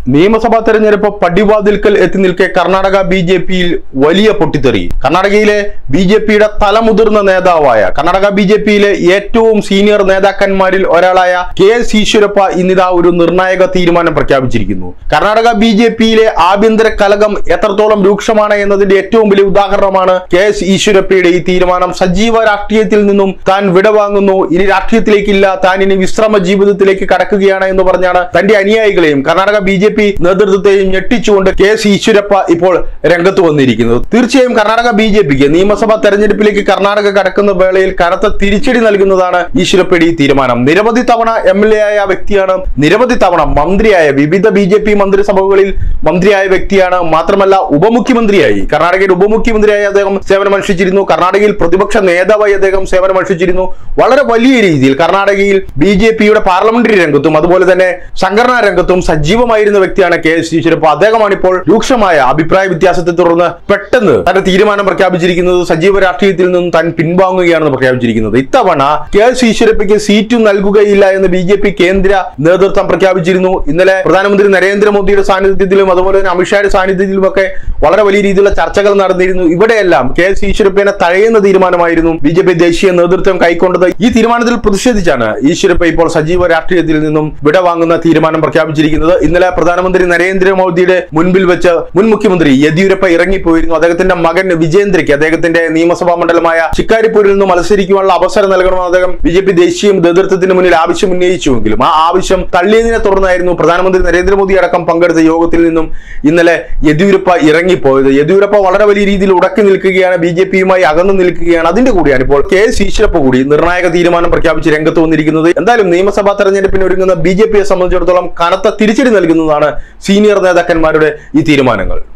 നിയമസഭാ തെരഞ്ഞെടുപ്പ് പടിവാതിൽക്കൽ എത്തി നിൽക്കെ കർണാടക ബി ജെ പിയിൽ വലിയ പൊട്ടിത്തെറി കർണാടകയിലെ ബി ജെ പിയുടെ തലമുതിർന്ന നേതാവായ കർണാടക ബി ജെ പിയിലെ ഏറ്റവും സീനിയർ നേതാക്കന്മാരിൽ ഒരാളായ കെ എസ് ഈശ്വരപ്പ ഇന്നിതാ ഒരു നിർണായക തീരുമാനം പ്രഖ്യാപിച്ചിരിക്കുന്നു കർണാടക ബി ജെ പിയിലെ ആഭ്യന്തര കലകം എത്രത്തോളം രൂക്ഷമാണ് എന്നതിന്റെ ഏറ്റവും വലിയ ഉദാഹരണമാണ് കെ എസ് ഈശ്വരപ്പയുടെ ഈ തീരുമാനം സജീവ രാഷ്ട്രീയത്തിൽ നിന്നും താൻ വിടവാങ്ങുന്നു ഇനി രാഷ്ട്രീയത്തിലേക്കില്ല താൻ ഇനി വിശ്രമ ജീവിതത്തിലേക്ക് കടക്കുകയാണ് എന്ന് പറഞ്ഞാണ് തന്റെ അനുയായികളെയും കർണാടക ബി ജെ പി നേതൃത്വത്തെയും ഞെട്ടിച്ചുകൊണ്ട് കെ എസ് ഈശ്വരപ്പ ഇപ്പോൾ രംഗത്ത് വന്നിരിക്കുന്നത് തീർച്ചയായും കർണാടക ബി ജെ പിക്ക് നിയമസഭാ തെരഞ്ഞെടുപ്പിലേക്ക് കർണാടക കടക്കുന്ന വേളയിൽ കനത്ത തിരിച്ചടി നൽകുന്നതാണ് ഈശ്വരപ്പയുടെ ഈ തീരുമാനം നിരവധി തവണ എം എൽ എ ആയ വ്യക്തിയാണ് നിരവധി തവണ മന്ത്രിയായ വിവിധ ബി ജെ പി മന്ത്രിസഭകളിൽ മന്ത്രിയായ വ്യക്തിയാണ് മാത്രമല്ല ഉപമുഖ്യമന്ത്രിയായി കർണാടകയുടെ ഉപമുഖ്യമന്ത്രിയായി അദ്ദേഹം സേവനമനുഷ്ഠിച്ചിരുന്നു കർണാടകയിൽ പ്രതിപക്ഷ നേതാവായി അദ്ദേഹം സേവനമനുഷ്ഠിച്ചിരുന്നു വളരെ വലിയ രീതിയിൽ കർണാടകയിൽ ബി ജെ പിയുടെ പാർലമെന്ററി രംഗത്തും അതുപോലെ തന്നെ സംഘടനാ രംഗത്തും സജീവമായിരുന്ന വ്യക്തിയാണ് കെ എസ് ഈശ്വരപ്പ അദ്ദേഹമാണ് ഇപ്പോൾ രൂക്ഷമായ അഭിപ്രായ വ്യത്യാസത്തെ തുടർന്ന് പെട്ടെന്ന് തന്റെ തീരുമാനം പ്രഖ്യാപിച്ചിരിക്കുന്നത് സജീവ രാഷ്ട്രീയത്തിൽ നിന്നും താൻ പിൻവാങ്ങുകയാണെന്ന് പ്രഖ്യാപിച്ചിരിക്കുന്നത് ഇത്തവണ കെ എസ് ഈശ്വരപ്പയ്ക്ക് സീറ്റ് നൽകുകയില്ല എന്ന് ബി ജെ പി കേന്ദ്ര നേതൃത്വം പ്രഖ്യാപിച്ചിരുന്നു ഇന്നലെ പ്രധാനമന്ത്രി നരേന്ദ്രമോദിയുടെ സാന്നിധ്യത്തിലും അതുപോലെ തന്നെ അമിത്ഷായുടെ സാന്നിധ്യത്തിലുമൊക്കെ വളരെ വലിയ രീതിയിലുള്ള ചർച്ചകൾ നടന്നിരുന്നു ഇവിടെയെല്ലാം കെ എസ് ഈശ്വരപ്പനെ തഴയുന്ന തീരുമാനമായിരുന്നു ബി ജെ പി ദേശീയ നേതൃത്വം കൈക്കൊണ്ടത് ഈ തീരുമാനത്തിൽ പ്രതിഷേധിച്ചാണ് ഈശ്വരപ്പ ഇപ്പോൾ സജീവ രാഷ്ട്രീയത്തിൽ നിന്നും വിടവാങ്ങുന്ന തീരുമാനം പ്രഖ്യാപിച്ചിരിക്കുന്നത് ഇന്നലെ പ്രധാനമന്ത്രി നരേന്ദ്രമോദിയുടെ മുൻപിൽ വെച്ച് മുൻ മുഖ്യമന്ത്രി യെദ്യൂരപ്പ ഇറങ്ങിപ്പോയിരുന്നു അദ്ദേഹത്തിന്റെ മകൻ വിജേന്ദ്രയ്ക്ക് അദ്ദേഹത്തിന്റെ നിയമസഭാ മണ്ഡലമായ ചിക്കാരിപ്പൂരിൽ നിന്ന് മത്സരിക്കുവാനുള്ള അവസരം നൽകണമെന്ന് അദ്ദേഹം ബി ജെ പി ദേശീയ നേതൃത്വത്തിന് മുന്നിൽ ആവശ്യം ഉന്നയിച്ചുവെങ്കിലും ആ ആവശ്യം തള്ളിയതിനെ തുടർന്നായിരുന്നു പ്രധാനമന്ത്രി നരേന്ദ്രമോദി അടക്കം പങ്കെടുത്ത യോഗത്തിൽ നിന്നും ഇന്നലെ യെദ്യൂരപ്പ ഇറങ്ങിപ്പോയത് യെദ്യൂരപ്പ വളരെ വലിയ രീതിയിൽ ഉടക്കി നിൽക്കുകയാണ് ബി ജെ പിയുമായി അകന്നു നിൽക്കുകയാണ് അതിന്റെ കൂടിയാണ് ഇപ്പോൾ കെ എസ് ഈശ്വരപ്പ കൂടി നിർണായക തീരുമാനം പ്രഖ്യാപിച്ച് രംഗത്ത് വന്നിരിക്കുന്നത് എന്തായാലും നിയമസഭാ തെരഞ്ഞെടുപ്പിന് ഒരുങ്ങുന്ന ബി ജെ പിയെ സംബന്ധിച്ചിടത്തോളം കനത്ത തിരിച്ചടി നൽകുന്നതാണ് സീനിയർ നേതാക്കന്മാരുടെ ഈ തീരുമാനങ്ങൾ